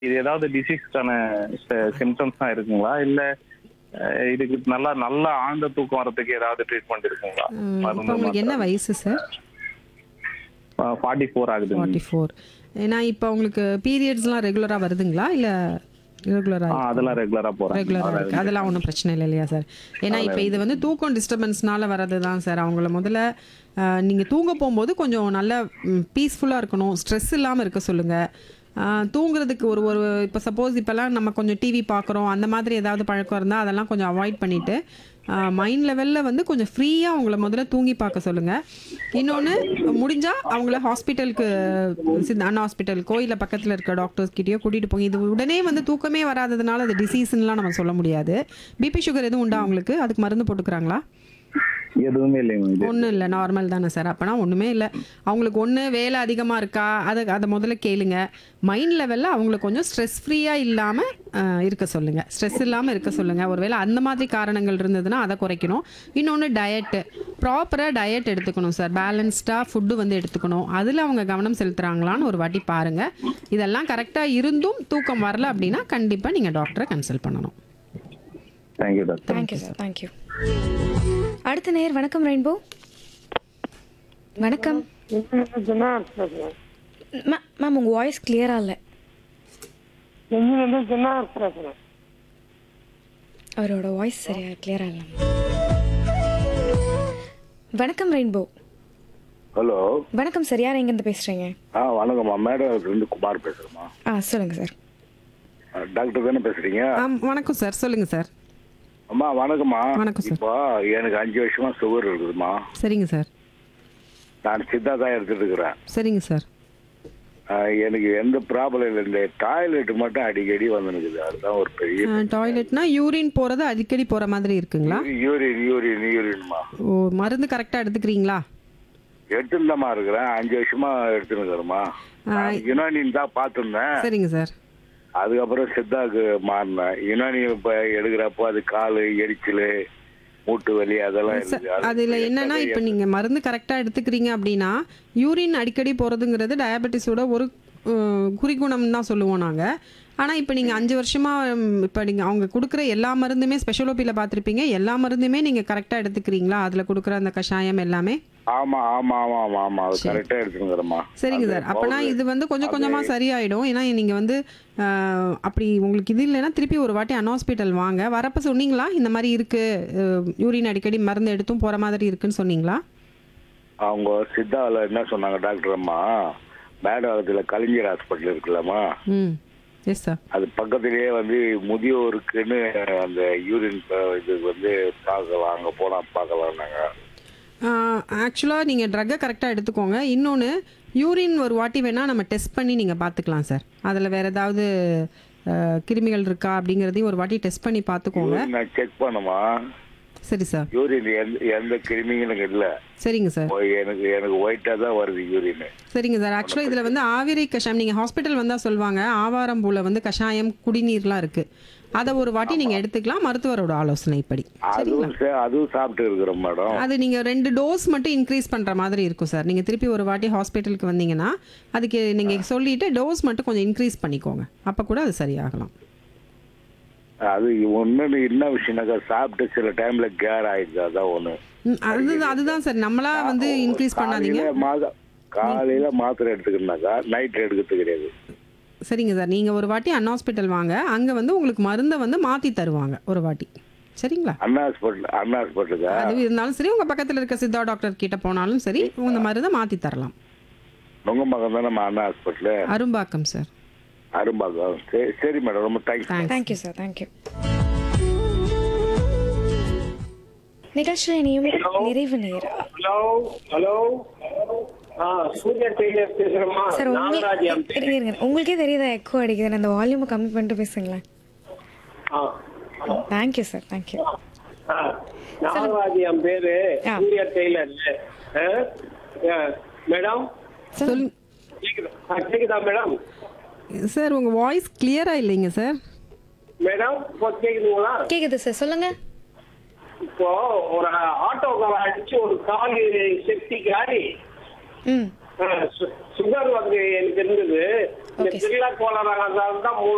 இது ஏதாவது டிசீஸ்க்கான சிம்டம்ஸ் தான் இருக்குங்களா இல்ல அஹ், இதுக்கு நல்லா நல்ல ஆழ்ந்த தூக்கம் வரதுக்கு ஏதாவது ட்ரீட்மெண்ட் இருக்குங்களா இப்போ உங்களுக்கு என்ன வயசு சார் ஃபார்ட்டி ஃபோர் ஆகுது ஃபார்ட்டி ஃபோர் ஏன்னா இப்போ உங்களுக்கு பீரியட்ஸ்லாம் ரெகுலராக வருதுங்களா இல்லை ரெகுலராக அதெல்லாம் ரெகுலரா போறேன் ரெகுலராக இருக்குது அதெல்லாம் ஒன்றும் பிரச்சனை இல்லை இல்லையா சார் ஏன்னா இப்போ இது வந்து தூக்கம் டிஸ்டர்பன்ஸ்னால வர்றது தான் சார் அவங்கள முதல்ல நீங்கள் தூங்க போகும்போது கொஞ்சம் நல்ல பீஸ்ஃபுல்லாக இருக்கணும் ஸ்ட்ரெஸ் இல்லாமல் இருக்க சொல்லுங்கள் தூங்குறதுக்கு ஒரு ஒரு இப்போ சப்போஸ் இப்போல்லாம் நம்ம கொஞ்சம் டிவி பார்க்குறோம் அந்த மாதிரி ஏதாவது பழக்கம் இருந்தால் அதெல்லாம் கொஞ்சம் அவாய்ட் பண்ணிவிட்டு மைண்ட் லெவலில் வந்து கொஞ்சம் ஃப்ரீயாக அவங்கள முதல்ல தூங்கி பார்க்க சொல்லுங்கள் இன்னொன்று முடிஞ்சால் அவங்கள ஹாஸ்பிட்டலுக்கு அண்ணா ஹாஸ்பிட்டலுக்கோ இல்லை பக்கத்தில் இருக்க டாக்டர்ஸ் கிட்டயோ கூட்டிகிட்டு போங்க இது உடனே வந்து தூக்கமே வராததுனால அது டிசீஸ்லாம் நம்ம சொல்ல முடியாது பிபி சுகர் எதுவும் உண்டா அவங்களுக்கு அதுக்கு மருந்து போட்டுக்கிறாங்களா எதுவுமே இல்லைங்க இது ஒன்றும் இல்லை நார்மல் தானே சார் அப்போனா ஒன்றுமே இல்லை அவங்களுக்கு ஒன்று வேலை அதிகமாக இருக்கா அதை அதை முதல்ல கேளுங்க மைண்ட் லெவலில் அவங்களுக்கு கொஞ்சம் ஸ்ட்ரெஸ் ஃப்ரீயாக இல்லாமல் இருக்க சொல்லுங்கள் ஸ்ட்ரெஸ் இல்லாமல் இருக்க சொல்லுங்கள் ஒருவேளை அந்த மாதிரி காரணங்கள் இருந்ததுன்னா அதை குறைக்கணும் இன்னொன்று டயட்டு ப்ராப்பராக டயட் எடுத்துக்கணும் சார் பேலன்ஸ்டாக ஃபுட்டு வந்து எடுத்துக்கணும் அதில் அவங்க கவனம் செலுத்துகிறாங்களான்னு ஒரு வாட்டி பாருங்கள் இதெல்லாம் கரெக்டாக இருந்தும் தூக்கம் வரல அப்படின்னா கண்டிப்பாக நீங்கள் டாக்டரை கன்சல்ட் பண்ணணும் thank you doctor thank you sir thank you அடுத்த நேர் வணக்கம் ரெயின்போ வணக்கம் மே- மேம் உங்கள் வாய்ஸ் கிளியராக இல்லை அவரோட வாய்ஸ் சரியா கிளியராக இல்லை வணக்கம் ரெயின்போ ஹலோ வணக்கம் சார் யார் எங்கேருந்து பேசுகிறீங்க ஆ வணக்கம்மா மேடம் இருந்து குமார் பேசுறேம்மா ஆ சொல்லுங்கள் சார் ஆ, டாக்டர் தானே பேசுறீங்க ஆ வணக்கம் சார் சொல்லுங்கள் சார் அம்மா வணக்கம்மா வணக்கம் சார். இப்போ எனக்கு அஞ்சு வருஷமா சுகர் இருக்குதுமா சரிங்க சார் நான் சித்தா தான் எடுத்துட்டு இருக்கிறேன் சரிங்க சார் ஆ, எனக்கு எந்த ப்ராப்ளம் இல்லை இந்த டாய்லெட் மட்டும் அடிக்கடி வந்துனுக்குது அதுதான் ஒரு பெரிய டாய்லெட்னா யூரின் போகிறது அடிக்கடி போகிற மாதிரி இருக்குங்களா யூரின் யூரின் யூரின்மா ஓ மருந்து கரெக்டாக எடுத்துக்கிறீங்களா எடுத்துருந்தமா இருக்கிறேன் அஞ்சு வருஷமா எடுத்துன்னு இருக்கிறேம்மா யுனானின் தான் பார்த்துருந்தேன் சரிங்க சார் அதுக்கப்புறம் சித்தாக்கு மாறினேன் யுனானி இப்போ எடுக்கிறப்போ அது கால் எரிச்சல் மூட்டு வலி அதெல்லாம் இருக்குது அது அதில் என்னன்னா இப்போ நீங்கள் மருந்து கரெக்டாக எடுத்துக்கிறீங்க அப்படின்னா யூரின் அடிக்கடி போகிறதுங்கிறது டயபெட்டிஸோட ஒரு அஹ், குறிகுணம் தான் சொல்லுவோம் நாங்கள் ஆனால் இப்போ நீங்கள் அஞ்சு வருஷமாக இப்போ நீங்கள் அவங்க கொடுக்குற எல்லா மருந்துமே ஸ்பெஷலோபியில் பார்த்துருப்பீங்க எல்லா மருந்துமே நீங்கள் கரெக்டாக எடுத்துக்கிறீங்களா அதில் கொடுக்குற அந்த கஷாயம் எல்லாமே ஆமா ஆமா ஆமா ஆமா ஆமா அது கரெக்டா எடுத்துக்கிறேம்மா சரிங்க சார் அப்போனா இது வந்து கொஞ்சம் கொஞ்சமாக சரியாயிடும் ஏன்னா நீங்கள் வந்து அஹ், அப்படி உங்களுக்கு இது இல்லைன்னா திருப்பி ஒரு வாட்டி அன் ஹாஸ்பிட்டல் வாங்க வரப்போ சொன்னீங்களா இந்த மாதிரி இருக்குது யூரின் அடிக்கடி மருந்து எடுத்தும் போகிற மாதிரி இருக்குன்னு சொன்னீங்களா அவங்க சித்தாவில் என்ன சொன்னாங்க டாக்டர் அம்மா மேடாவத்தில் கலைஞர் ஹாஸ்பிட்டல் இருக்குல்லம்மா ம் எஸ் சார் அது பக்கத்திலேயே வந்து முதியோருக்குன்னு அந்த யூரின் இது வந்து பார்க்கலாம் அங்கே போனால் பார்க்கலாம்னாங்க ஆக்சுவலாக நீங்கள் ட்ரக்கை கரெக்டாக எடுத்துக்கோங்க இன்னொன்று யூரின் ஒரு வாட்டி வேணால் நம்ம டெஸ்ட் பண்ணி நீங்கள் பார்த்துக்கலாம் சார் அதில் வேறு ஏதாவது அஹ், கிருமிகள் இருக்கா அப்படிங்கிறதையும் ஒரு வாட்டி டெஸ்ட் பண்ணி பார்த்துக்கோங்க யூரின் நான் செக் பண்ணுமா சரி சார் யூரின் எந்த எந்த கிருமியும் எனக்கு இல்லை சரிங்க சார் எனக்கு எனக்கு ஒயிட்டாக தான் வருது யூரின் சரிங்க சார் ஆக்சுவலாக இதில் வந்து ஆவிரை கஷாயம் நீங்கள் ஹாஸ்பிட்டல் வந்தால் சொல்லுவாங்க ஆவாரம்பூவில் வந்து கஷாயம் குடிநீர்லாம் இருக்குது அதை ஒரு வாட்டி நீங்கள் எடுத்துக்கலாம் மருத்துவரோட ஆலோசனைப்படி அதுவும் சே- அதுவும் சாப்பிட்டு இருக்கிறோம் மேடம் அது நீங்கள் ரெண்டு டோஸ் மட்டும் இன்க்ரீஸ் பண்ணுற மாதிரி இருக்கும் சார் நீங்கள் திருப்பி ஒரு வாட்டி ஹாஸ்பிட்டலுக்கு வந்தீங்கன்னா அதுக்கு நீங்கள் சொல்லிட்டு டோஸ் மட்டும் கொஞ்சம் இன்க்ரீஸ் பண்ணிக்கோங்க அப்போ கூட அது சரியாகலாம் அது ஒன்று என்ன விஷயம்னாக்கா சாப்பிட்டு சில டைம்ல கேர் ஆயிடுது அதான் ஒன்று ம், அது அதுதான் சார் நம்மளா வந்து இன்க்ரீஸ் பண்ணாதீங்க காலையில மாத காலையில மாத்திரை எடுத்துக்கணும்னாக்கா நைட் எடுக்கிறது கிடையாது சரிங்க சார் நீங்கள் ஒரு வாட்டி அன் ஹாஸ்பிட்டல் வாங்க அங்கே வந்து உங்களுக்கு மருந்தை வந்து மாற்றி தருவாங்க ஒரு வாட்டி சரிங்களா அண்ணா ஹாஸ்பிட்டல் அண்ணா ஹாஸ்பிட்டலுக்கா அது இருந்தாலும் சரி உங்கள் பக்கத்தில் இருக்க சித்தா டாக்டர் கிட்ட போனாலும் சரி இந்த மருந்தை மாற்றி தரலாம் உங்க மகன் தான் நம்ம அண்ணா ஹாஸ்பிட்டலு அரும்பாக்கம் சார் அரும்பாக்கம் சரி சரி மேடம் ரொம்ப thanks thanks thank you sir thank you நிகழ்ச்சியில் இனியும் நிறைவு நேர் ஹலோ ஹலோ ஆ சூர்யா டெய்லர் பேசுறேம்மா சார் நாகராஜ் என் உங்களுக்கு பேரு. இருங்க, உங்களுக்கே தெரியுதா எக்கோ அடிக்குது அந்த வால்யூமை கம்மி பண்ணிட்டு பேசுங்களேன் ஆ தேங்க்யூ சார் தேங்க்யூ ஆ, நாகராஜ் என் பேரு ஆ. சூர்யா டெய்லர் ஆ? ஆ, மேடம் சொல் கேக்குதா ஆ, கேக்குதா மேடம் சார் உங்கள் வாய்ஸ் கிளியராக இல்லைங்க சார் மேடம் இப்போ கேக்குதுங்களா கேக்குது சார் சொல்லுங்க இப்போ ஒரு ஆட்டோக்கார அடிச்சு ஒரு கால் செப்டி காடி ம் சுகர் வந்து எனக்கு இருந்தது இந்த Okay. பிர்லா கோலராக தான் மூணு